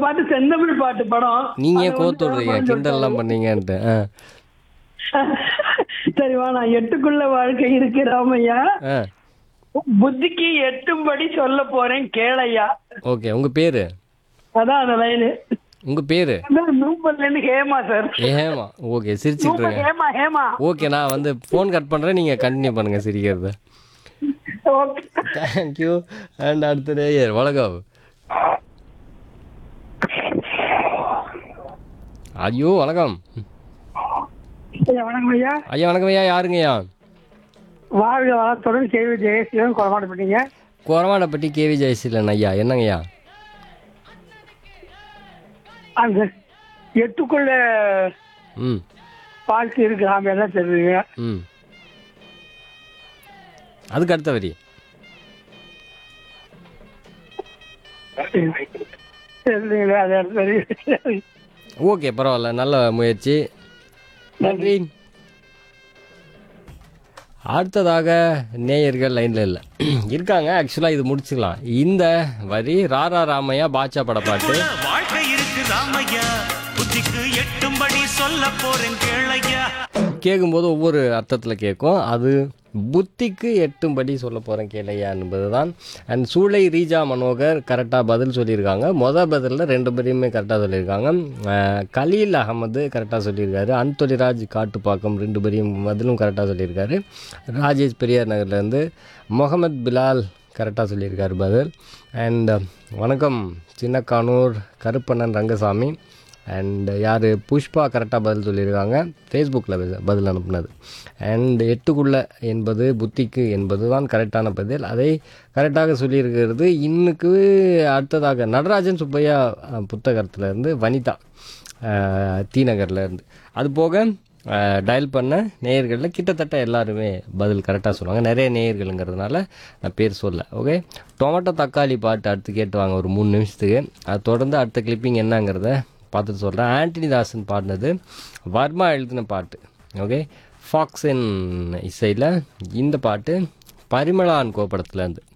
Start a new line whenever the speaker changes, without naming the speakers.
பாட்டு செந்தமிழ் பாட்டு படம்
நீங்க
அது
ஏன்
வந்து
கோத்து விடுறீங்க
தேவைப்படும்னு
கிண்டல்லாம் பண்ணீங்கன்ட்டு ஆ
சரி வா நான் எட்டுக்குள்ள வாழ்க்கை இருக்கு ராமையா
ஆ
புத்திக்கு எட்டும்படி சொல்ல போறேன் கேளையா
ஓகே உங்க பேரு
அதான் அந்த லைனு
உங்க பேரு
நூம்பல்ல இருந்து ஹேமா சார்
ஏமா ஓகே சிரிச்சிட்டு
நூம்பல்
இருக்கேன்
ஹேமா ஹேமா
ஓகே நான் வந்து ஃபோன் கட் பண்றேன் நீங்க கண்டினியூ பண்ணுங்க சிரிக்கிறத
ஓகே
தேங்க்யூ அண்ட் அடுத்த நேயர் வணக்கம் ஐயோ வணக்கம்
ஐயா, வணக்கம் ஐயா
ஐயா வணக்கம் ஐயா யாருங்கய்யா
வாழ்க வளத்துடன் கேள்வி ஜெயசீலன் கொலமாட பண்ணீங்க
கொரவானப்பட்டி கேவி ஜெயசீலன் ஐயா என்னங்கய்யா
அந்த எட்டுக்குள்ள
ம்
வாழ்க்கை இருக்கு ராமையா தான் தெரியுங்க
ம் அதுக்கு அடுத்த வரி
தெரியலீங்களா அது சரி
ஓகே பரவாயில்ல நல்ல முயற்சி நன்றி அடுத்ததாக நேயர்கள் லைனில் இல்லை இருக்காங்க ஆக்சுவலாக இது முடிச்சுக்கலாம் இந்த வரி ராரா ராமையா பாட்சா பட பாட்டு
வாழ்க்கை இருக்கு ராமையா புத்திக்கு எட்டும்படி சொல்ல போறேன் கேளையா
கேட்கும்போது ஒவ்வொரு அர்த்தத்தில் கேட்கும் அது புத்திக்கு எட்டும்படி சொல்ல போகிறேன் கேளையா என்பது தான் அண்ட் சூளை ரீஜா மனோகர் கரெக்டாக பதில் சொல்லியிருக்காங்க மொதல் பதிலில் ரெண்டு பேரையுமே கரெக்டாக சொல்லியிருக்காங்க அஹ் கலீல் அகமது கரெக்டாக சொல்லியிருக்காரு அன்தொலிராஜ் காட்டுப்பாக்கம் ரெண்டு பேரையும் பதிலும் கரெக்டாக சொல்லியிருக்காரு ராஜேஷ் பெரியார் நகர்லேருந்து முகமது பிலால் கரெக்டாக சொல்லியிருக்காரு பதில் அண்ட் வணக்கம் சின்னக்கானூர் கருப்பண்ணன் ரங்கசாமி அண்ட் யார் புஷ்பா கரெக்டாக பதில் சொல்லியிருக்காங்க ஃபேஸ்புக்கில் பதில் அனுப்புனது அண்ட் எட்டுக்குள்ள என்பது புத்திக்கு என்பது தான் கரெக்டான பதில் அதை கரெக்டாக சொல்லியிருக்கிறது இன்னுக்கு அடுத்ததாக நடராஜன் சுப்பையா அஹ், புத்தகத்துல இருந்து வனிதா அஹ், டி நகர்ல இருந்து அது போக டயல் பண்ண நேயர்களில் கிட்டத்தட்ட எல்லாருமே பதில் கரெக்டாக சொல்லுவாங்க நிறைய நேயர்களுங்கிறதுனால நான் பேர் சொல்ல ஓகே டொமேட்டோ தக்காளி பாட்டு அடுத்து கேட்டு வாங்க ஒரு மூணு நிமிஷத்துக்கு அது தொடர்ந்து அடுத்த கிளிப்பிங் என்னங்கிறத பார்த்துட்டு சொல்கிறேன் ஆண்டனி தாசன் பாடினது வர்மா எழுதின பாட்டு ஓகே ஃபாக்ஸின் இசையில் இந்த பாட்டு பரிமளான் கோபடத்துலேருந்து